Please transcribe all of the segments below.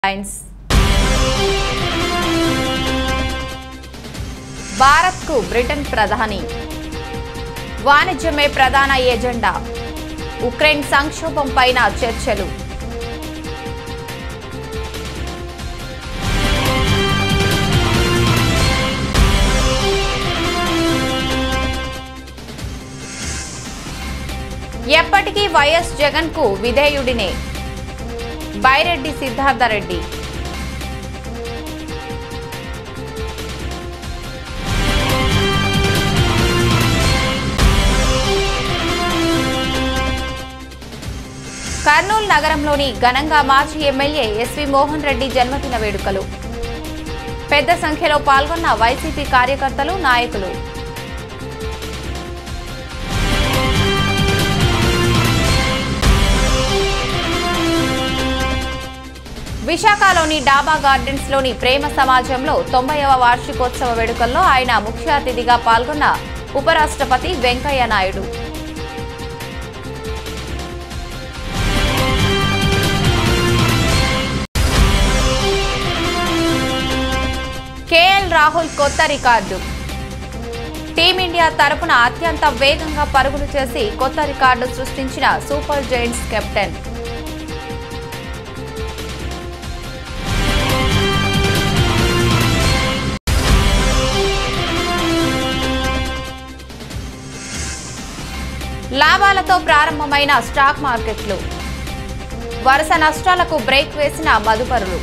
Lines భారత్కు Britain ప్రధాని వాణిజ్యమే ప్రధాన ఎజెండా ఉక్రెయిన్ సంక్షోభం పైన చర్చలు ఎప్పటికీ వైఎస్ జగన్ కు విధేయుడినే బైరెడ్డి సిద్ధార్థరెడ్డి కర్నూలు నగరంలోని ఘనంగా మాజీ ఎమ్మెల్యే ఎస్వి మోహన్ రెడ్డి జన్మదిన వేడుకలు పెద్ద సంఖ్యలో పాల్గొన్న వైసీపీ కార్యకర్తలు నాయకులు విశాఖలోని డాబా గార్డెన్స్ లోని ప్రేమ సమాజంలో తొంభైవ వార్షికోత్సవ వేడుకల్లో ఆయన ముఖ్య అతిథిగా పాల్గొన్న ఉపరాష్ట్రపతి వెంకయ్య నాయుడు కేఎల్ రాహుల్ కొత్త రికార్డు టీమిండియా తరపున అత్యంత వేగంగా పరుగులు చేసి కొత్త రికార్డు సృష్టించిన సూపర్ జైంట్స్ కెప్టెన్ లాభాలతో ప్రారంభమైన స్టాక్ మార్కెట్లు వరుస నష్టాలకు బ్రేక్ వేసిన మదుపరులు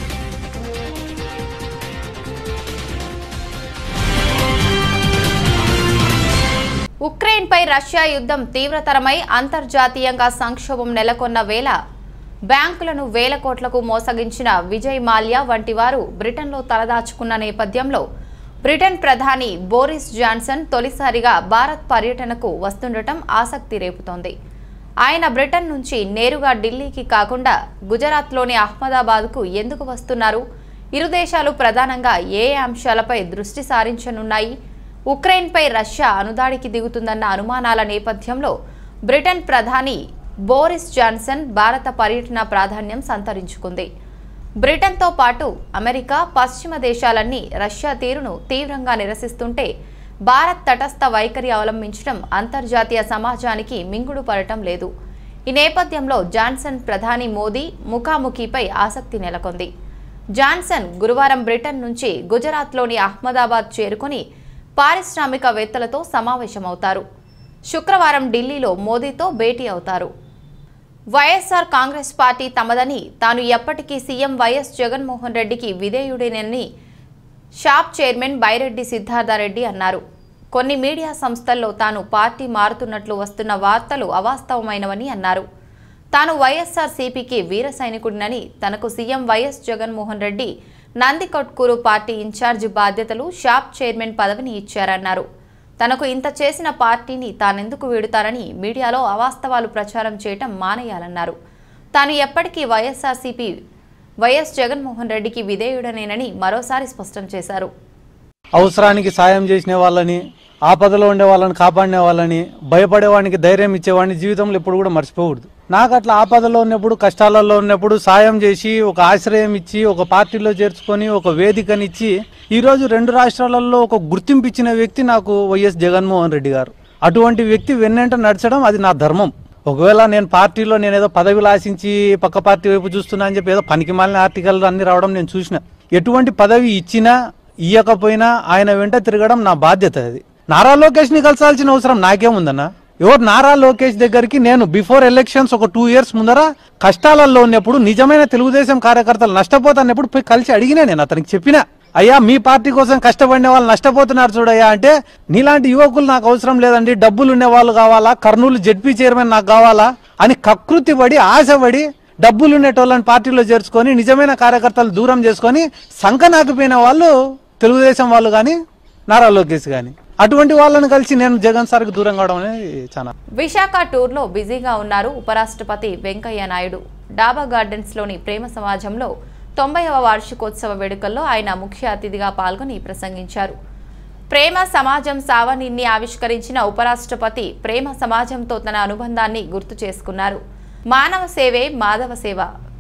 ఉక్రెయిన్పై రష్యా యుద్ధం తీవ్రతరమై అంతర్జాతీయంగా సంక్షోభం నెలకొన్న వేళ బ్యాంకులను వేల కోట్లకు మోసగించిన విజయ్ మాల్యా వంటి వారు బ్రిటన్లో తలదాచుకున్న నేపథ్యంలో బ్రిటన్ ప్రధాని బోరిస్ జాన్సన్ తొలిసారిగా భారత్ పర్యటనకు వస్తుండటం ఆసక్తి రేపుతోంది ఆయన బ్రిటన్ నుంచి నేరుగా ఢిల్లీకి కాకుండా గుజరాత్లోని అహ్మదాబాద్కు ఎందుకు వస్తున్నారు ఇరు దేశాలు ప్రధానంగా ఏ ఏ అంశాలపై దృష్టి సారించనున్నాయి ఉక్రెయిన్పై రష్యా అనుదాడికి దిగుతుందన్న అనుమానాల నేపథ్యంలో బ్రిటన్ ప్రధాని బోరిస్ జాన్సన్ భారత పర్యటన ప్రాధాన్యం సంతరించుకుంది బ్రిటన్తో పాటు అమెరికా పశ్చిమ దేశాలన్నీ రష్యా తీరును తీవ్రంగా నిరసిస్తుంటే భారత్ తటస్థ వైఖరి అవలంబించడం అంతర్జాతీయ సమాజానికి మింగుడు పడటం లేదు ఈ నేపథ్యంలో జాన్సన్ ప్రధాని మోదీ ముఖాముఖిపై ఆసక్తి నెలకొంది జాన్సన్ గురువారం బ్రిటన్ నుంచి గుజరాత్లోని అహ్మదాబాద్ చేరుకొని పారిశ్రామికవేత్తలతో సమావేశమవుతారు శుక్రవారం ఢిల్లీలో మోదీతో భేటీ అవుతారు వైఎస్ఆర్ కాంగ్రెస్ పార్టీ తమదని తాను ఎప్పటికీ సీఎం వైఎస్ జగన్మోహన్ రెడ్డికి విధేయుడేనని షాప్ చైర్మన్ బైరెడ్డి సిద్ధార్థరెడ్డి అన్నారు కొన్ని మీడియా సంస్థల్లో తాను పార్టీ మారుతున్నట్లు వస్తున్న వార్తలు అవాస్తవమైనవని అన్నారు తాను వైఎస్ఆర్ సిపికి వీర సైనికుడినని తనకు CM YS Jaganmohan Reddy Nandikotkur party in charge బాధ్యతలు షాప్ చైర్మన్ పదవిని ఇచ్చారన్నారు తనకు ఇంత చేసిన పార్టీని తానెందుకు వీడుతారని మీడియాలో అవాస్తవాలు ప్రచారం చేయటం మానేయాలన్నారు తాను ఎప్పటికీ వైఎస్ఆర్సీపీ వైఎస్ జగన్మోహన్ రెడ్డికి విధేయుడనేనని మరోసారి స్పష్టం చేశారు అవసరానికి సాయం చేసిన వాళ్ళని ఆపదలో ఉండే వాళ్ళని కాపాడిన వాళ్ళని భయపడేవాడికి ధైర్యం ఇచ్చేవాడిని జీవితంలో ఎప్పుడు కూడా మర్చిపోకూడదు నాకు అట్లా ఆపదలో ఉన్నప్పుడు కష్టాలలో ఉన్నప్పుడు సాయం చేసి ఒక ఆశ్రయం ఇచ్చి ఒక పార్టీలో చేర్చుకొని ఒక వేదికనిచ్చి ఈ రోజు రెండు రాష్ట్రాలలో ఒక గుర్తింపు ఇచ్చిన వ్యక్తి నాకు వైఎస్ జగన్మోహన్ రెడ్డి గారు అటువంటి వ్యక్తి వెన్నంట నడచడం అది నా ధర్మం ఒకవేళ నేను పార్టీలో నేను ఏదో పదవిలు ఆశించి పక్క పార్టీ వైపు చూస్తున్నా అని చెప్పి ఏదో పనికి మాలిన ఆర్టికల్ అన్ని రావడం నేను చూసిన ఎటువంటి పదవి ఇచ్చినా ఇయ్యకపోయినా ఆయన వెంట తిరగడం నా బాధ్యత అది నారా లోకేష్ ని కలసాల్సిన అవసరం నాకేముందన్నా ఎవరు నారా లోకేష్ దగ్గరికి నేను బిఫోర్ ఎలక్షన్స్ ఒక టూ ఇయర్స్ ముందర కష్టాలలో ఉన్నప్పుడు నిజమైన తెలుగుదేశం కార్యకర్తలు నష్టపోతున్నప్పుడు పోయి కలిసి అడిగినా నేను అతనికి చెప్పినా అయ్యా మీ పార్టీ కోసం కష్టపడిన వాళ్ళు నష్టపోతున్నారు చూడయ్యా అంటే నీలాంటి యువకులు నాకు అవసరం లేదండి డబ్బులు ఉన్న వాళ్ళు కావాలా కర్నూలు జెడ్పీ చైర్మన్ నాకు కావాలా అని కకృతి పడి ఆశపడి డబ్బులు ఉండేటోళ్ళని పార్టీలో చేర్చుకొని నిజమైన కార్యకర్తలు దూరం చేసుకొని సంకనాకపోయిన వాళ్ళు తెలుగుదేశం వాళ్ళు కానీ నారా లోకేష్ కానీ అటువంటి వాళ్ళని కలిసి నేను జగన్ సార్కి దూరం కావడం అనేది చాలా విశాఖ టూర్లో బిజీగా ఉన్నారు ఉపరాష్ట్రపతి వెంకయ్య నాయుడు డాబా గార్డెన్స్లోని ప్రేమ సమాజంలో తొంభైవ వార్షికోత్సవ వేడుకల్లో ఆయన ముఖ్య అతిథిగా పాల్గొని ప్రసంగించారు ప్రేమ సమాజం సావనిన్ని ఆవిష్కరించిన ఉపరాష్ట్రపతి ప్రేమ సమాజంతో తన అనుబంధాన్ని గుర్తు చేసుకున్నారు మానవ సేవే మాధవ సేవ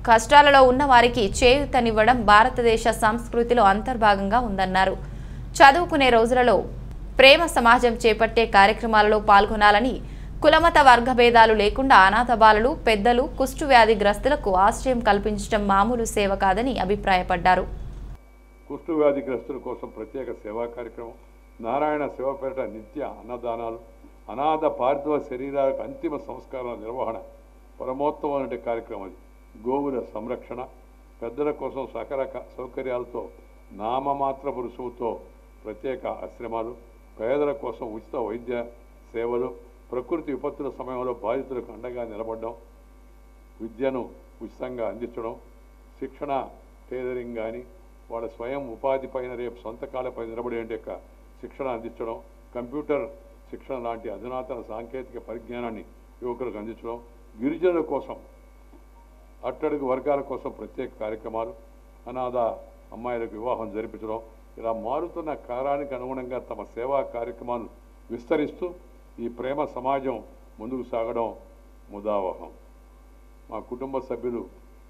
కష్టాలలో ఉన్న వారికి చేయూతనివ్వడం భారతదేశ సంస్కృతిలో అంతర్భాగంగా ఉందన్నారు చదువుకునే రోజులలో ప్రేమ సమాజం చేపట్టే కార్యక్రమాలలో పాల్గొనాలని కులమత వర్గ భేదాలు లేకుండా అనాథ బాలలు పెద్దలు కుష్టు వ్యాధి గ్రస్తులకు ఆశ్రయం కల్పించడం మామూలు సేవ కాదని అభిప్రాయపడ్డారు కుష్టు వ్యాధిగ్రస్తుల కోసం ప్రత్యేక సేవా కార్యక్రమం నారాయణ సేవ పేరిట నిత్య అన్నదానాలు అనాథ పార్థివ శరీరాలకు అంతిమ సంస్కారాల నిర్వహణ పరమోత్తవం అనే కార్యక్రమం అది గోవుల సంరక్షణ పెద్దల కోసం సకల క- సౌకర్యాలతో నామమాత్రపు రుసుముతో ప్రత్యేక ఆశ్రమాలు పేదల కోసం ఉచిత వైద్య సేవలు ప్రకృతి విపత్తుల సమయంలో బాధితులకు అండగా నిలబడడం విద్యను ఉచితంగా అందించడం శిక్షణ టైలరింగ్ కానీ వాళ్ళ స్వయం ఉపాధి పైన రేపు సొంత కాళ్ళపై నిలబడే యొక్క శిక్షణ అందించడం కంప్యూటర్ శిక్షణ లాంటి అధునాతన సాంకేతిక పరిజ్ఞానాన్ని యువకులకు అందించడం గిరిజనుల కోసం అట్టడుగు వర్గాల కోసం ప్రత్యేక కార్యక్రమాలు అనాథ అమ్మాయిలకు వివాహం జరిపించడం ఇలా మారుతున్న కాలానికి అనుగుణంగా తమ సేవా కార్యక్రమాలు విస్తరిస్తూ ఈ ప్రేమ సమాజం ముందుకు సాగడం ముదావహం మా కుటుంబ సభ్యులు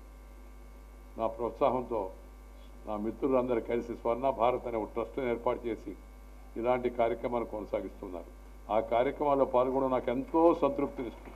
నా ప్రోత్సాహంతో నా మిత్రులందరూ కలిసి స్వర్ణ భారత్ అనే ఒక ట్రస్ట్ని ఏర్పాటు చేసి ఇలాంటి కార్యక్రమాలు కొనసాగిస్తున్నారు ఆ కార్యక్రమాల్లో పాల్గొనడం నాకు ఎంతో సంతృప్తినిస్తుంది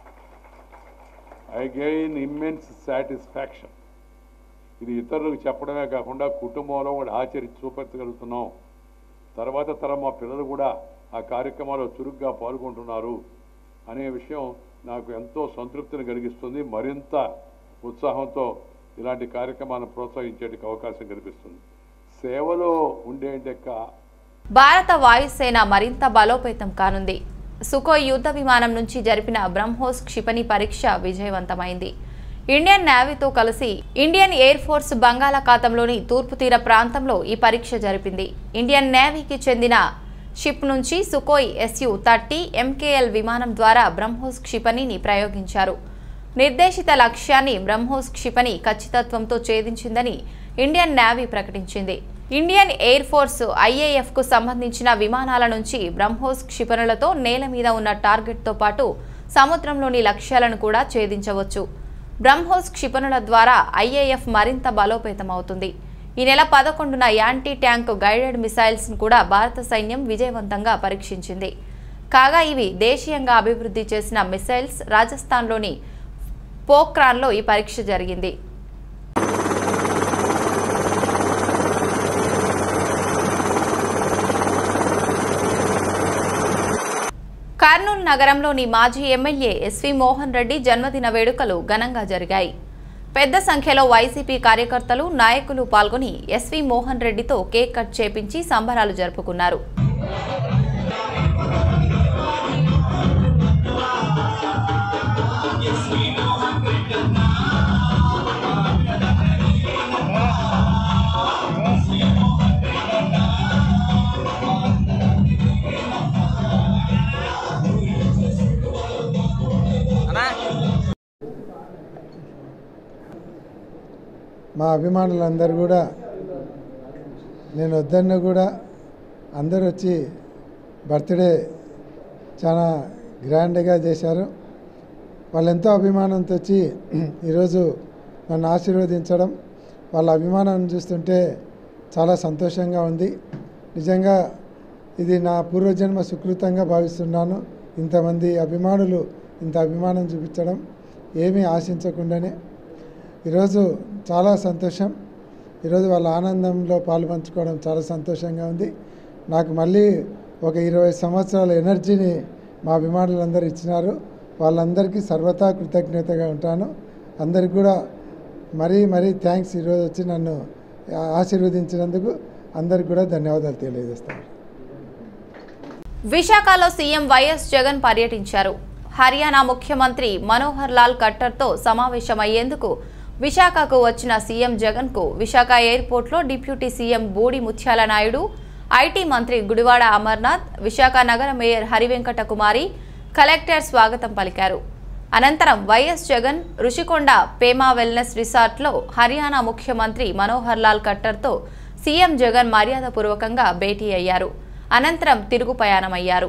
ఐ గెయిన్ ఇమ్మెన్స్ సాటిస్ఫాక్షన్ ఇది ఇతరులకు చెప్పడమే కాకుండా కుటుంబంలో కూడా ఆచరించి చూపెట్టగలుగుతున్నాం తర్వాత తరం మా పిల్లలు కూడా ఆ కార్యక్రమాల్లో చురుగ్గా పాల్గొంటున్నారు అనే విషయం నాకు ఎంతో సంతృప్తిని కలిగిస్తుంది మరింత ఉత్సాహంతో ఇలాంటి కార్యక్రమాలను ప్రోత్సహించేటికి అవకాశం కల్పిస్తుంది సేవలో ఉండే యొక్క భారత వాయుసేన మరింత బలోపేతం కానుంది సుకోయ్ యుద్ధ విమానం నుంచి జరిపిన బ్రహ్మోస్ క్షిపణి పరీక్ష విజయవంతమైంది ఇండియన్ నేవీతో కలిసి ఇండియన్ ఎయిర్ ఫోర్స్ బంగాళాఖాతంలోని తూర్పు తీర ప్రాంతంలో ఈ పరీక్ష జరిపింది ఇండియన్ నేవీకి చెందిన షిప్ నుంచి సుకోయ్ ఎస్యు థర్టీ ఎంకేఎల్ విమానం ద్వారా బ్రహ్మోస్ క్షిపణిని ప్రయోగించారు నిర్దేశిత లక్ష్యాన్ని బ్రహ్మోస్ క్షిపణి ఖచ్చితత్వంతో ఛేదించిందని ఇండియన్ నేవీ ప్రకటించింది ఇండియన్ ఎయిర్ ఫోర్స్ ఐఏఎఫ్ కు సంబంధించిన విమానాల నుంచి బ్రహ్మోస్ క్షిపణులతో నేల మీద ఉన్న టార్గెట్తో పాటు సముద్రంలోని లక్ష్యాలను కూడా ఛేదించవచ్చు బ్రహ్మోస్ క్షిపణుల ద్వారా ఐఏఎఫ్ మరింత బలోపేతం అవుతుంది ఈ నెల పదకొండున యాంటీ ట్యాంక్ గైడెడ్ మిసైల్స్ కూడా భారత సైన్యం విజయవంతంగా పరీక్షించింది కాగా ఇవి దేశీయంగా అభివృద్ధి చేసిన మిసైల్స్ రాజస్థాన్లోని పోఖ్రాన్లో ఈ పరీక్ష జరిగింది కర్నూలు నగరంలోని మాజీ ఎమ్మెల్యే ఎస్వి మోహన్ రెడ్డి జన్మదిన వేడుకలు ఘనంగా జరిగాయి పెద్ద సంఖ్యలో వైసీపీ కార్యకర్తలు నాయకులు పాల్గొని ఎస్వి మోహన్ రెడ్డితో కేక్ కట్ చేపించి సంబరాలు జరుపుకున్నారు మా అభిమానులందరూ కూడా నేను వద్దన్న కూడా అందరూ వచ్చి బర్త్డే చాలా గ్రాండ్గా చేశారు వాళ్ళు ఎంతో అభిమానంతో వచ్చి ఈరోజు నన్ను ఆశీర్వదించడం వాళ్ళ అభిమానాన్ని చూస్తుంటే చాలా సంతోషంగా ఉంది నిజంగా ఇది నా పూర్వజన్మ సుకృతంగా భావిస్తున్నాను ఇంతమంది అభిమానులు ఇంత అభిమానం చూపించడం ఏమీ ఆశించకుండానే ఈరోజు చాలా సంతోషం ఈరోజు వాళ్ళ ఆనందంలో పాలు పంచుకోవడం చాలా సంతోషంగా ఉంది నాకు మళ్ళీ ఒక ఇరవై సంవత్సరాల ఎనర్జీని మా అభిమానులందరూ ఇచ్చినారు వాళ్ళందరికీ సర్వతా కృతజ్ఞతగా ఉంటాను అందరికి కూడా మరీ మరీ థ్యాంక్స్ ఈరోజు వచ్చి నన్ను ఆశీర్వదించినందుకు అందరికి కూడా ధన్యవాదాలు తెలియజేస్తాను విశాఖలో సీఎం వైఎస్ జగన్ పర్యటించారు హర్యానా ముఖ్యమంత్రి మనోహర్ లాల్ ఖట్టర్తో సమావేశమయ్యేందుకు విశాఖకు వచ్చిన సీఎం జగన్కు విశాఖ ఎయిర్పోర్ట్లో డిప్యూటీ సీఎం బూడి ముత్యాల నాయుడు ఐటీ మంత్రి గుడివాడ అమర్నాథ్ విశాఖ నగర మేయర్ హరివెంకట కుమారి కలెక్టర్ స్వాగతం పలికారు అనంతరం వైఎస్ జగన్ రుషికొండ పేమా వెల్నెస్ రిసార్ట్లో హర్యానా ముఖ్యమంత్రి మనోహర్ లాల్ ఖట్టర్తో సీఎం జగన్ మర్యాదపూర్వకంగా భేటీ అయ్యారు అనంతరం తిరుగు ప్రయాణమయ్యారు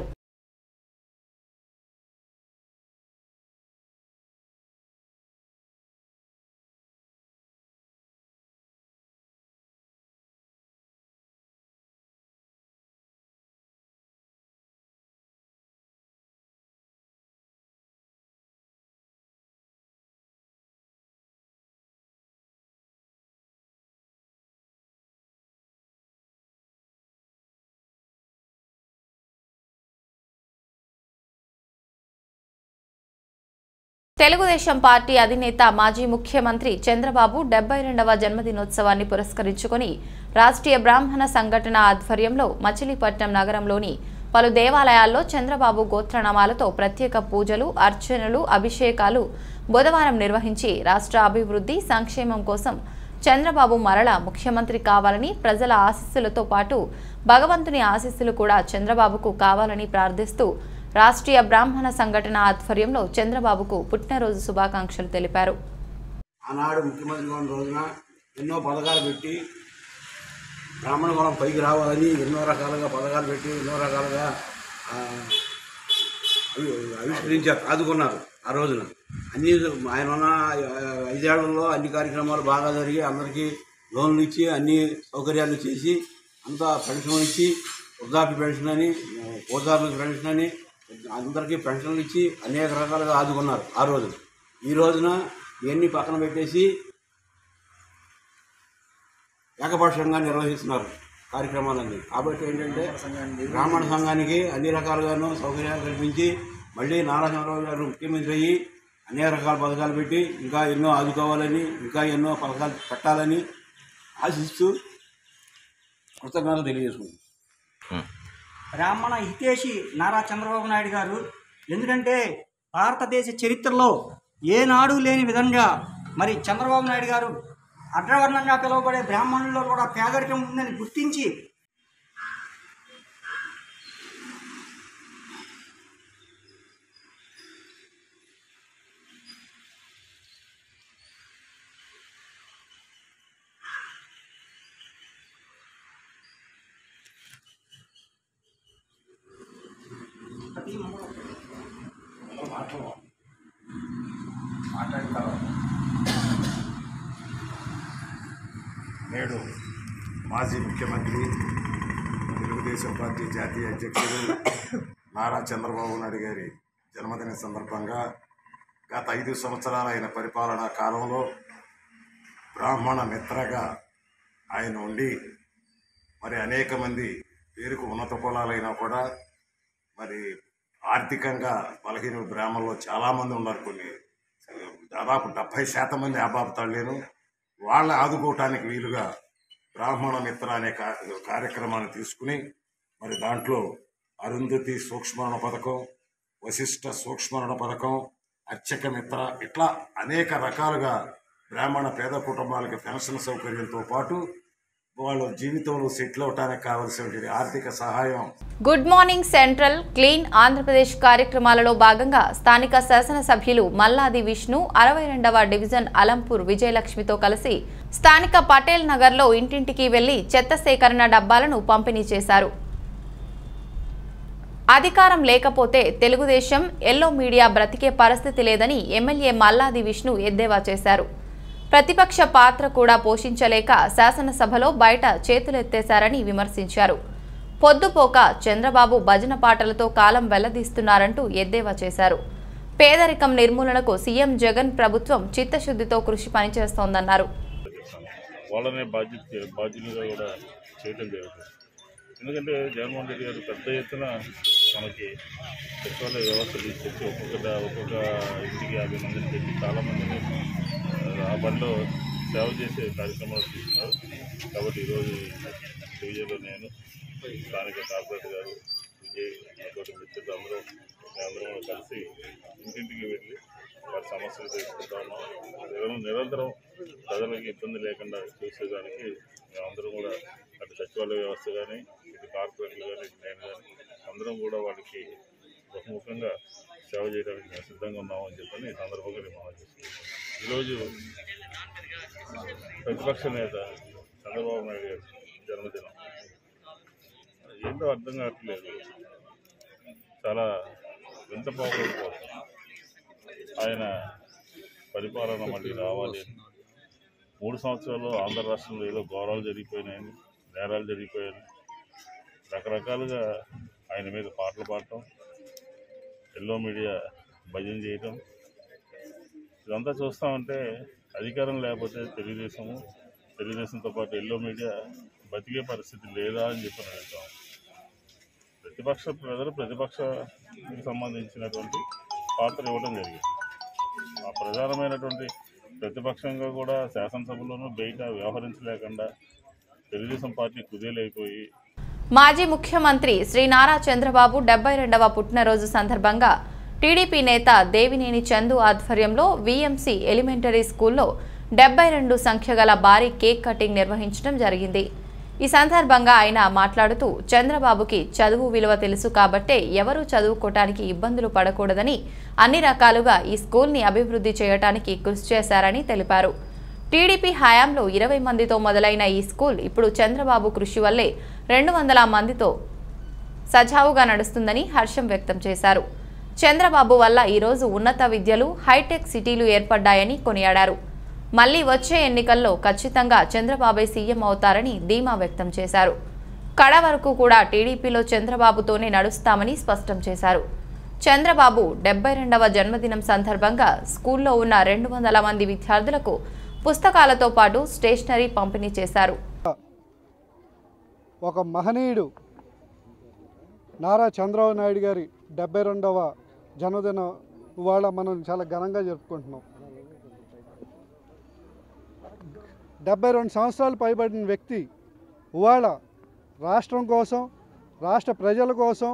తెలుగుదేశం పార్టీ అధినేత మాజీ ముఖ్యమంత్రి చంద్రబాబు డెబ్బై రెండవ జన్మదినోత్సవాన్ని పురస్కరించుకొని రాష్ట్రీయ బ్రాహ్మణ సంఘటన ఆధ్వర్యంలో మచిలీపట్నం నగరంలోని పలు దేవాలయాల్లో చంద్రబాబు గోత్రనామాలతో ప్రత్యేక పూజలు అర్చనలు అభిషేకాలు బుధవారం నిర్వహించి రాష్ట్ర అభివృద్ధి సంక్షేమం కోసం చంద్రబాబు మరల ముఖ్యమంత్రి కావాలని ప్రజల ఆశీస్సులతో పాటు భగవంతుని ఆశీస్సులు కూడా చంద్రబాబుకు కావాలని ప్రార్థిస్తూ రాష్ట్రీయ బ్రాహ్మణ సంఘటన ఆధ్వర్యంలో చంద్రబాబుకు పుట్టినరోజు శుభాకాంక్షలు తెలిపారు ఆనాడు ముఖ్యమంత్రిగా ఉన్న రోజున ఎన్నో పథకాలు పెట్టి బ్రాహ్మణ కులం పైకి రావాలని ఎన్నో రకాలుగా పథకాలు పెట్టి ఎన్నో రకాలుగా ఆ, అవి- ఆవిష్కరించారు ఆదుకున్నారు ఆ రోజున అన్ని ఆయన ఉన్న ఐదేళ్లలో అన్ని కార్యక్రమాలు బాగా జరిగి అందరికీ లోన్లు ఇచ్చి అన్ని సౌకర్యాలు చేసి అంతా పెన్షన్ ఇచ్చి వృద్ధాప్య పెన్షన్ అని పోదారులకు పెన్షన్ అని అందరికీ పెన్షన్లు ఇచ్చి అనేక రకాలుగా ఆదుకున్నారు ఆ రోజున ఈ రోజున ఇవన్నీ పక్కన పెట్టేసి ఏకపక్షంగా నిర్వహిస్తున్నారు కార్యక్రమాలన్నీ కాబట్టి ఏంటంటే బ్రాహ్మణ సంఘానికి అన్ని రకాలుగాను సౌకర్యాలు కల్పించి మళ్ళీ నారా చంద్రబాబు గారు ముఖ్యమంత్రి అయ్యి అనేక రకాల పథకాలు పెట్టి ఇంకా ఎన్నో ఆదుకోవాలని ఇంకా ఎన్నో పథకాలు పెట్టాలని ఆశిస్తూ కృతజ్ఞతలు తెలియజేసుకుంటున్నాను బ్రాహ్మణ హితేషి నారా చంద్రబాబు నాయుడు గారు ఎందుకంటే భారతదేశ చరిత్రలో ఏనాడు లేని విధంగా మరి చంద్రబాబు నాయుడు గారు అగ్రవర్ణంగా పిలువబడే బ్రాహ్మణుల్లో కూడా పేదరికం ఉందని గుర్తించి నేడు మాజీ ముఖ్యమంత్రి తెలుగుదేశం పార్టీ జాతీయ అధ్యక్షుడు నారా చంద్రబాబు నాయుడు గారి జన్మదిన సందర్భంగా గత ఐదు సంవత్సరాల ఆయన పరిపాలనా కాలంలో బ్రాహ్మణ మిత్రగా ఆయన ఉండి మరి అనేక మంది పేరుకు ఉన్నత కులాలైనా కూడా మరి ఆర్థికంగా బలహీన బ్రాహ్మణులు చాలామంది ఉన్నారు కొన్ని దాదాపు డెబ్భై శాతం మంది ఆబాబతాళ్ళేను వాళ్ళ ఆదుకోవటానికి వీలుగా బ్రాహ్మణ మిత్ర అనే కా- కార్యక్రమాన్ని తీసుకుని మరి దాంట్లో అరుంధతి సూక్ష్మరణ పథకం వశిష్ట సూక్ష్మరణ పథకం అర్చక మిత్ర ఇట్లా అనేక రకాలుగా బ్రాహ్మణ పేద కుటుంబాలకి పెన్షన్ సౌకర్యంతో పాటు వాళ్ళ జీవితంలో సెటిల్ అవటానికి కావలసిన ఆర్థిక సహాయం good morning central clean Andhra Pradesh కార్యక్రమాలలో భాగంగా స్థానిక శాసనసభ్యులు మల్లాది విష్ణు అరవై రెండవ డివిజన్ అలంపూర్ విజయలక్ష్మితో కలిసి స్థానిక పటేల్ నగర్లో ఇంటింటికి వెళ్లి చెత్త సేకరణ డబ్బాలను పంపిణీ చేశారు అధికారం లేకపోతే తెలుగుదేశం ఎల్లో మీడియా బ్రతికే పరిస్థితి లేదని ఎమ్మెల్యే మల్లాది విష్ణు ఎద్దేవా చేశారు ప్రతిపక్ష పాత్ర కూడా పోషించలేక శాసనసభలో బయట చేతులెత్తేశారని విమర్శించారు పొద్దుపోక చంద్రబాబు భజన పాటలతో కాలం వెల్లదీస్తున్నారంటూ ఎద్దేవా చేశారు పేదరికం నిర్మూలనకు సీఎం జగన్ ప్రభుత్వం చిత్తశుద్ధితో కృషి పనిచేస్తోందన్నారు వాళ్ళనే బాధ్యత బాధ్యులుగా కూడా చేయడం జరుగుతుంది ఎందుకంటే జగన్మోహన్ రెడ్డి గారు పెద్ద ఎత్తున మనకి సచివాలయ వ్యవస్థ తీసుకొచ్చి ఒక్కొక్క ఒక్కొక్క ఇంటికి యాభై మందిని పెట్టి చాలామందిని ఆ, ఆ పనిలో సేవ చేసే కార్యక్రమాలు తీసుకున్నారు కాబట్టి ఈరోజు డివిజన్లో నేను స్థానిక కార్పొరేటర్ గారు విజయ్ తోటి మిత్రులు అందరూ మేమందరం కూడా కలిసి ఇంటింటికి వెళ్ళి వారి సమస్యలు తెలుసుకుంటా ఉన్నాం నిరం- నిరంతరం ప్రజలకు ఇబ్బంది లేకుండా చూసేదానికి మేమందరం కూడా అటు సచివాలయ వ్యవస్థ కానీ ఇటు కార్పొరేట్లు కానీ ఇటు నేను కానీ అందరం కూడా వాళ్ళకి బహుముఖంగా సేవ చేయడానికి మేము సిద్ధంగా ఉన్నామని చెప్పని ఈ సందర్భంగా నేను మనం చేసుకుంటున్నాం ఈరోజు ప్రతిపక్ష నేత చంద్రబాబు నాయుడు గారి జన్మదినం ఏంటో అర్థం కావట్లేదు చాలా వింత పోవడం కోసం ఆయన పరిపాలన మళ్ళీ రావాలి అని. మూడు సంవత్సరాలు ఆంధ్ర రాష్ట్రంలో ఏదో ఘోరాలు జరిగిపోయినాయని నేరాలు జరిగిపోయాయని రకరకాలుగా ఆయన మీద పాటలు పాడటం ఎల్లో మీడియా భజన చేయటం ఇదంతా చూస్తూ ఉంటే అధికారం లేకపోతే తెలుగుదేశము తెలుగుదేశంతో పాటు ఎల్లో మీడియా బతికే పరిస్థితి లేదా అని చెప్పి నేను అడుగుతాం ప్రతిపక్ష ప్రజలు ప్రతిపక్షానికి సంబంధించినటువంటి పాత్ర ఇవ్వడం జరిగింది ఆ ప్రధానమైనటువంటి ప్రతిపక్షంగా కూడా శాసనసభలోనూ బయట వ్యవహరించలేకుండా తెలుగుదేశం పార్టీ కుదేలైపోయి మాజీ ముఖ్యమంత్రి శ్రీ నారా చంద్రబాబు డెబ్బై రెండవ పుట్టినరోజు సందర్భంగా టీడీపీ నేత దేవినేని చందు ఆధ్వర్యంలో వీఎంసీ ఎలిమెంటరీ స్కూల్లో డెబ్బై రెండు సంఖ్య గల భారీ కేక్ కటింగ్ నిర్వహించడం జరిగింది ఈ సందర్భంగా ఆయన మాట్లాడుతూ చంద్రబాబుకి చదువు విలువ తెలుసు కాబట్టే ఎవరూ చదువుకోవటానికి ఇబ్బందులు పడకూడదని అన్ని రకాలుగా ఈ స్కూల్ని అభివృద్ధి చేయటానికి కృషి చేశారని తెలిపారు టీడీపీ హయాంలో ఇరవై మందితో మొదలైన ఈ స్కూల్ ఇప్పుడు చంద్రబాబు కృషి వల్లే రెండు వందల మందితో సజావుగా నడుస్తుందని హర్షం వ్యక్తం చేశారు చంద్రబాబు వల్ల ఈరోజు ఉన్నత విద్యలు హైటెక్ సిటీలు ఏర్పడ్డాయని కొనియాడారు మళ్లీ వచ్చే ఎన్నికల్లో ఖచ్చితంగా చంద్రబాబే సీఎం అవుతారని ధీమా వ్యక్తం చేశారు కడ వరకు కూడా టీడీపీలో చంద్రబాబుతోనే నడుస్తామని స్పష్టం చేశారు చంద్రబాబు డెబ్బై రెండవ జన్మదినం సందర్భంగా స్కూల్లో ఉన్న రెండు వందల మంది విద్యార్థులకు పుస్తకాలతో పాటు స్టేషనరీ పంపిణీ చేశారు ఒక మహనీయుడు నారా చంద్రబాబు నాయుడు గారి డెబ్బై రెండవ జన్మదినం ఇవాళ మనం చాలా ఘనంగా జరుపుకుంటున్నాం డెబ్బై రెండు సంవత్సరాలు పైబడిన వ్యక్తి ఇవాళ రాష్ట్రం కోసం రాష్ట్ర ప్రజల కోసం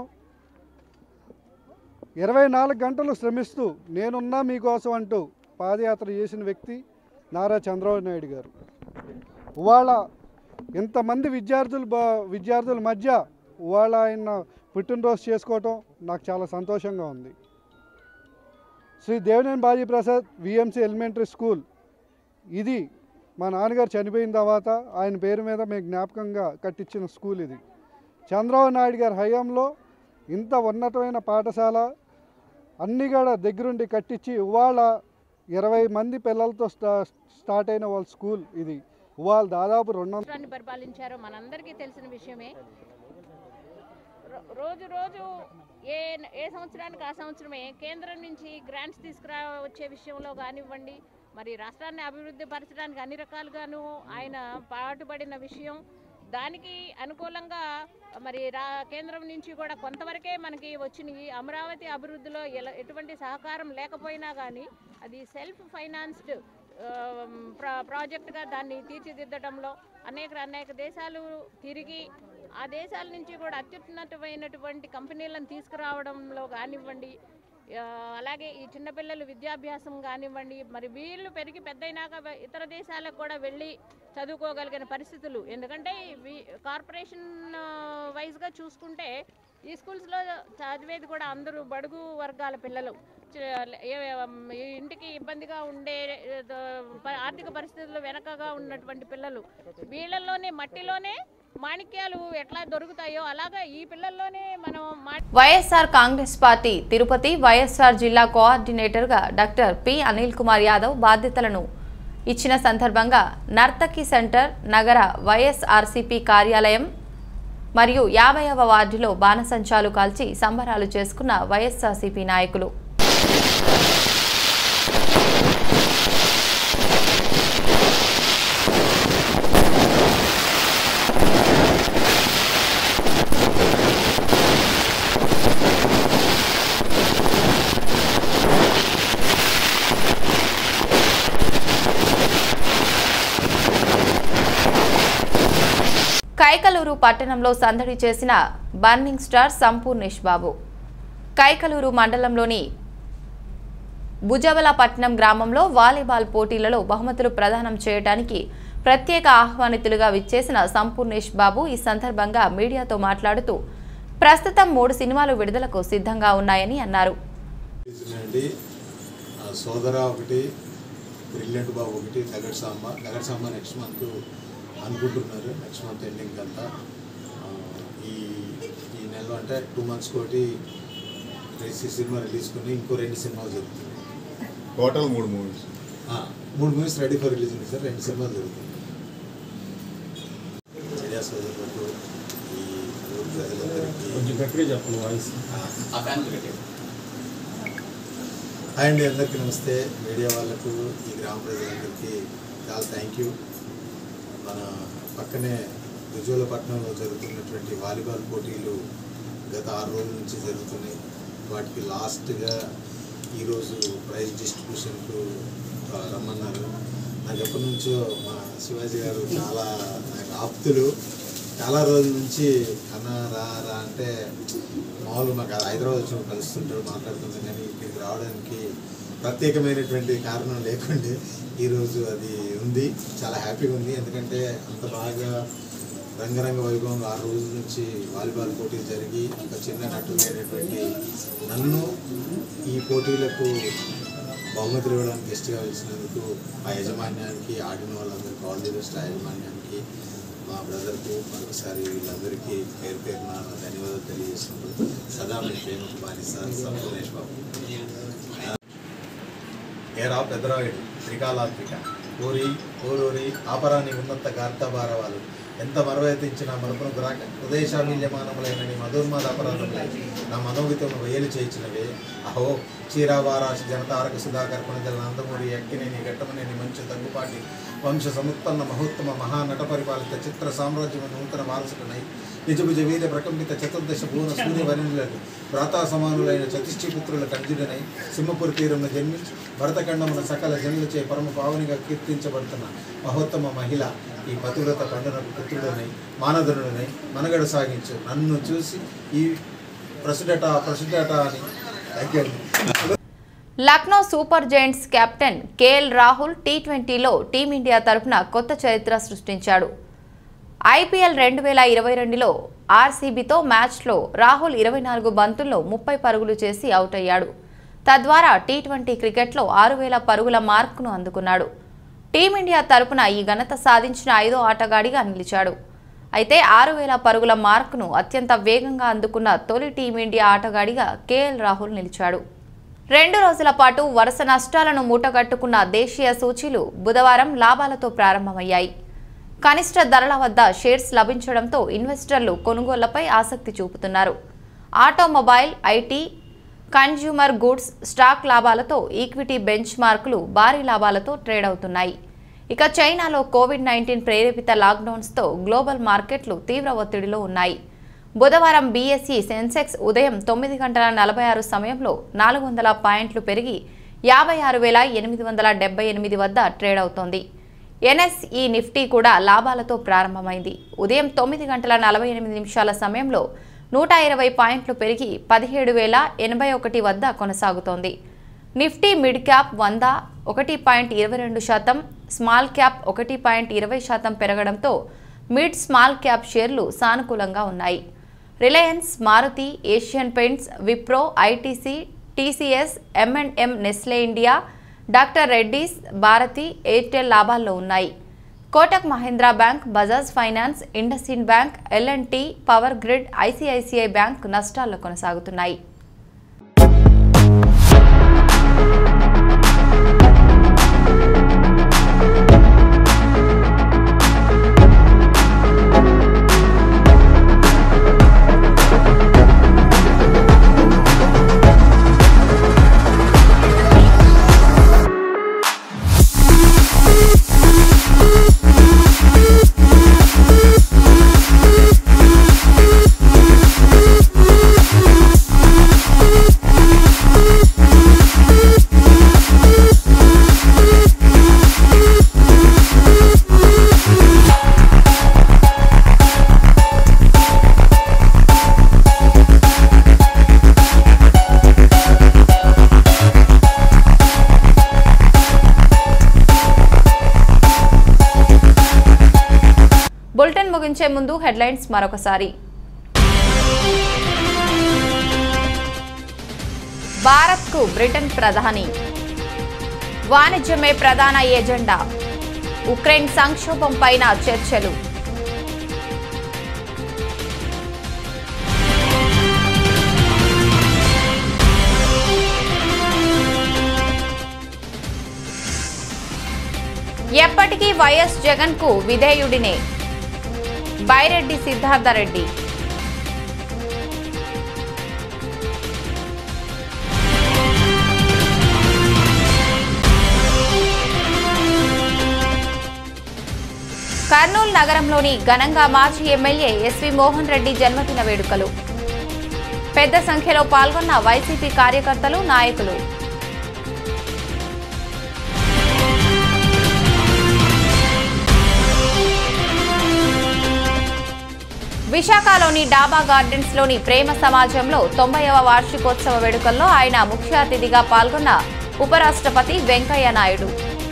ఇరవై నాలుగు గంటలు శ్రమిస్తూ నేనున్నా మీకోసం అంటూ పాదయాత్ర చేసిన వ్యక్తి నారా చంద్రబాబు నాయుడు గారు ఇవాళ ఇంతమంది విద్యార్థులు బా- విద్యార్థుల మధ్య ఇవాళ ఆయన పుట్టినరోజు చేసుకోవటం నాకు చాలా సంతోషంగా ఉంది Shri Devineni Baji Prasad VMC elementary school ఇది మా నాన్నగారు చనిపోయిన తర్వాత ఆయన పేరు మీద మేము జ్ఞాపకంగా కట్టించిన స్కూల్ ఇది చంద్రబాబు నాయుడు గారి హయాంలో ఇంత ఉన్నతమైన పాఠశాల అన్ని కూడా దగ్గరుండి కట్టించి ఇవాళ ఇరవై మంది పిల్లలతో స్టా స్టార్ట్ అయిన వాళ్ళ స్కూల్ ఇది ఇవాళ దాదాపు రెండు వందల రాష్ట్రాన్ని పరిపాలించారో మనందరికీ తెలిసిన విషయమే రో- రోజు రోజు ఏ ఏ సంవత్సరానికి ఆ సంవత్సరమే కేంద్రం నుంచి గ్రాంట్స్ తీసుకురా వచ్చే విషయంలో కానివ్వండి మరి రాష్ట్రాన్ని అభివృద్ధి పరచడానికి అన్ని రకాలుగాను ఆయన పాటుపడిన విషయం దానికి అనుకూలంగా మరి రా కేంద్రం నుంచి కూడా కొంతవరకే మనకి వచ్చినాయి అమరావతి అభివృద్ధిలో ఎల- ఎటువంటి సహకారం లేకపోయినా కానీ అది సెల్ఫ్ ఫైనాన్స్డ్ ప్రా ప్రాజెక్టుగా దాన్ని తీర్చిదిద్దడంలో అనేక అనేక దేశాలు తిరిగి ఆ దేశాల నుంచి కూడా అత్యున్నతమైనటువంటి కంపెనీలను తీసుకురావడంలో కానివ్వండి ఆ, అలాగే ఈ చిన్నపిల్లలు విద్యాభ్యాసం కానివ్వండి మరి వీళ్ళు పెరిగి పెద్దయినాక వ- ఇతర దేశాలకు కూడా వెళ్ళి చదువుకోగలిగిన పరిస్థితులు ఎందుకంటే ఇవి కార్పొరేషన్ వైజ్గా చూసుకుంటే ఈ స్కూల్స్లో చదివేది కూడా అందరూ బడుగు వర్గాల పిల్లలు చ- ఏ- ఈ ఇంటికి ఇబ్బందిగా ఉండే ఏదో ప- ఆర్థిక పరిస్థితులు వెనకగా ఉన్నటువంటి పిల్లలు వీళ్ళల్లోనే మట్టిలోనే మాణిక్యాలు ఎట్లా దొరుకుతాయో అలాగా ఈ పిల్లల్లోనే మనం మా వైఎస్ఆర్ కాంగ్రెస్ పార్టీ తిరుపతి వైఎస్ఆర్ జిల్లా కోఆర్డినేటర్గా డాక్టర్ పి అనిల్ కుమార్ యాదవ్ బాధ్యతలను ఇచ్చిన సందర్భంగా నర్తకి సెంటర్ నగర వైఎస్ఆర్సీపీ కార్యాలయం మరియు యాభైవ వార్డులో బాణసంచాలు కాల్చి సంబరాలు చేసుకున్న వైఎస్ఆర్సీపీ నాయకులు కైకలూరు పట్టణంలో సందడి చేసిన బర్నింగ్ స్టార్ సంపూర్ణేష్ బాబు కైకలూరు మండలంలోని భుజవలపట్నం గ్రామంలో వాలీబాల్ పోటీలలో బహుమతులు ప్రదానం చేయడానికి ప్రత్యేక ఆహ్వానితులుగా విచ్చేసిన సంపూర్ణేష్ బాబు ఈ సందర్భంగా మీడియాతో మాట్లాడుతూ ప్రస్తుతం మూడు సినిమాలు విడుదలకు సిద్ధంగా ఉన్నాయని అన్నారు అండి సోదర ఒకటి బ్రిలియంట్ బాబు ఒకటి నగర్ సాంబ నగర్ సాంబ నెక్స్ట్ మంత్ అనుకుంటున్నారు నెక్స్ట్ మంత్ ఎండింగ్ అంతా ఆ, ఈ ఈ నెలలో అంటే టూ మంత్స్కి ఒకటి రేసి సినిమా రిలీజ్ కొని ఇంకో రెండు సినిమాలు జరుగుతున్నాయి టోటల్ మూడు మూవీస్ ఆ, మూడు మూవీస్ రెడీ ఫర్ రిలీజ్ ఉంది సార్ రెండు సినిమాలు జరుగుతున్నాయి మీడియా సోదరులకు ఈ ఊరు ప్రజలందరికీ కొంచెం గట్టిగా చెప్పండి వాయిస్ హాయ్ అండి అందరికీ నమస్తే మీడియా వాళ్ళకు ఈ గ్రామ ప్రజలందరికీ చాలా థ్యాంక్ యూ మన పక్కనే రుజువులపట్నంలో జరుగుతున్నటువంటి వాలీబాల్ పోటీలు గత ఆరు రోజుల నుంచి జరుగుతున్నాయి వాటికి లాస్ట్గా ఈరోజు ప్రైజ్ డిస్ట్రిబ్యూషన్కు ఆ, రమ్మన్నారు నాకు ఎప్పటి నుంచో మా శివాజీ గారు చాలా నాకు ఆప్తులు చాలా రోజుల నుంచి అన్న రా రా అంటే మామూలు మాకు హైదరాబాద్ వచ్చి కలుస్తుంటాడు మాట్లాడుతుంటాం కానీ ఇక్కడికి రావడానికి ప్రత్యేకమైనటువంటి కారణం లేకుండే ఈరోజు అది ఉంది చాలా హ్యాపీగా ఉంది ఎందుకంటే అంత బాగా రంగరంగ వైభవంగా ఆరు రోజుల నుంచి వాలీబాల్ పోటీలు జరిగి ఒక చిన్న నటులైనటువంటి నన్ను ఈ పోటీలకు బహుమతులు ఇవ్వడానికి గెస్ట్గా వచ్చినందుకు ఆ యజమాన్యానికి ఆడిన వాళ్ళందరికీ ఆల్ ది బెస్ట్ ఆ యజమాన్యానికి మా బ్రదర్కు మరొకసారి వీళ్ళందరికీ పేరు పేరున ధన్యవాదాలు తెలియజేస్తున్నాను సదా మీ ప్రేమకు బానిస సంపూర్ణేష్ బాబు ఏరా పెద్దరాయుడు త్రికాలాత్మిక ఊరి ఊరూరి ఆపరాని ఉన్నత గార్తభారవాలు ఎంత మరవేతించిన మరపునకు రాక హృదయశామీల్యమానములైన నీ మధుర్మాద అపరాధములై నా మనోగతము వేలు చేయించినవే అహో చీరావారాశి జనతారక సుధాకర్ కొనజల నందమూరి ఎక్కినేని ఘట్టమనేని మంచు దగ్గుపాటి వంశ సముత్పన్న మహోత్తమ మహానట పరిపాలిత చిత్ర సామ్రాజ్యము నూతన వారసులనై నిజభుజ వీర ప్రకంపిత చతుర్దశ భువన సూర్య వరుణులకు భ్రాతా సమానులైన చతిష్ఠి పుత్రుల కంజుడనై సింహపురి తీరంలో జన్మించి భరతఖండమున సకల జనులచే పరమ పావనిగా కీర్తించబడుతున్న మహోత్తమ మహిళ ఈ పతివ్రత పండునకు పుత్రుడనై మానధనుడనై మనగడ సాగించు నన్ను చూసి ఈ ప్రసుడట ప్రసుడట అని దగ్గర Lucknow super giants captain KL Rahul T ట్వంటీలో టీమిండియా తరపున కొత్త చరిత్ర సృష్టించాడు ఐపీఎల్ రెండు వేల ఇరవై రెండులో ఆర్సీబీతో మ్యాచ్లో రాహుల్ ఇరవై నాలుగు బంతుల్లో ముప్పై పరుగులు చేసి అవుట్ అయ్యాడు తద్వారా టీ ట్వంటీ క్రికెట్లో ఆరు వేల పరుగుల మార్కును అందుకున్నాడు టీమిండియా తరపున ఈ ఘనత సాధించిన ఐదో ఆటగాడిగా నిలిచాడు అయితే ఆరు వేల పరుగుల మార్కును అత్యంత వేగంగా అందుకున్న తొలి టీమిండియా ఆటగాడిగా కేఎల్ రాహుల్ నిలిచాడు రెండు రోజుల పాటు వరుస నష్టాలను మూటగట్టుకున్న దేశీయ సూచీలు బుధవారం లాభాలతో ప్రారంభమయ్యాయి కనిష్ట ధరల వద్ద షేర్స్ లభించడంతో ఇన్వెస్టర్లు కొనుగోళ్లపై ఆసక్తి చూపుతున్నారు automobile IT consumer goods stock లాభాలతో ఈక్విటీ బెంచ్ మార్కులు భారీ లాభాలతో ట్రేడ్ అవుతున్నాయి ఇక చైనాలో కోవిడ్ నైన్టీన్ ప్రేరేపిత లాక్డౌన్స్తో గ్లోబల్ మార్కెట్లు తీవ్ర ఒత్తిడిలో ఉన్నాయి బుధవారం బీఎస్ఈ సెన్సెక్స్ ఉదయం తొమ్మిది గంటల నలభై ఆరు సమయంలో నాలుగు వందల పాయింట్లు పెరిగి యాభై ఆరు వేల ఎనిమిది వందల డెబ్బై ఎనిమిది వద్ద ట్రేడ్ అవుతోంది ఎన్ఎస్ఈ నిఫ్టీ కూడా లాభాలతో ప్రారంభమైంది ఉదయం తొమ్మిది గంటల నలభై ఎనిమిది నిమిషాల సమయంలో నూట ఇరవై పాయింట్లు పెరిగి పదిహేడు వేల ఎనభై ఒకటి వద్ద కొనసాగుతోంది నిఫ్టీ మిడ్ క్యాప్ వంద ఒకటి పాయింట్ ఇరవై రెండు శాతం స్మాల్ క్యాప్ ఒకటి పాయింట్ ఇరవై శాతం పెరగడంతో మిడ్ స్మాల్ క్యాప్ షేర్లు సానుకూలంగా ఉన్నాయి Reliance Maruti Asian Paints Wipro ITC TCS M and M Nestle India doctor Reddy's Bharti Airtel లాభాల్లో ఉన్నాయి Kotak Mahindra bank Bajaj finance IndusInd bank L and T power grid ICICI bank నష్టాల్లో కొనసాగుతున్నాయి బులెటిన్ ముగించే ముందు హెడ్లైన్స్ మరొకసారి భారత్కు బ్రిటన్ ప్రధాని వాణిజ్యమే ప్రధాన ఎజెండా ఉక్రెయిన్ సంక్షోభం పైన చర్చలు ఎప్పటికీ వైఎస్ జగన్ కు విధేయుడినే బైరెడ్డి సిద్ధార్థరెడ్డి కర్నూలు నగరంలోని ఘనంగా మాజీ ఎమ్మెల్యే ఎస్వి మోహన్ రెడ్డి జన్మదిన వేడుకలు పెద్ద సంఖ్యలో పాల్గొన్న వైసీపీ కార్యకర్తలు నాయకులు విశాఖలోని డాబా గార్డెన్స్ లోని ప్రేమ సమాజంలో తొంభైవ వార్షికోత్సవ వేడుకల్లో ఆయన ముఖ్య అతిథిగా పాల్గొన్న ఉపరాష్ట్రపతి వెంకయ్య నాయుడు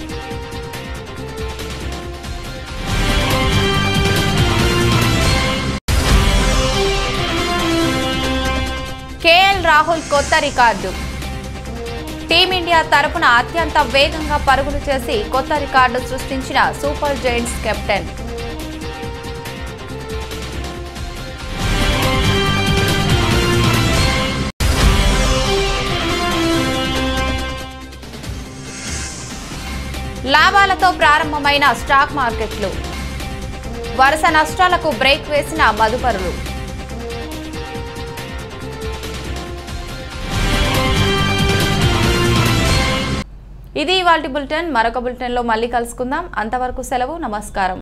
కేఎల్ రాహుల్ కొత్త రికార్డు టీమిండియా తరపున అత్యంత వేగంగా పరుగులు చేసి కొత్త రికార్డు సృష్టించిన సూపర్ జైంట్స్ కెప్టెన్ లాభాలతో ప్రారంభమైన స్టాక్ మార్కెట్లు వరుస నష్టాలకు బ్రేక్ వేసిన మదుపరులు ఇది ఇవాల్టి బులెటిన్ మరొక బులెటిన్లో మళ్ళీ కలుసుకుందాం అంతవరకు సెలవు నమస్కారం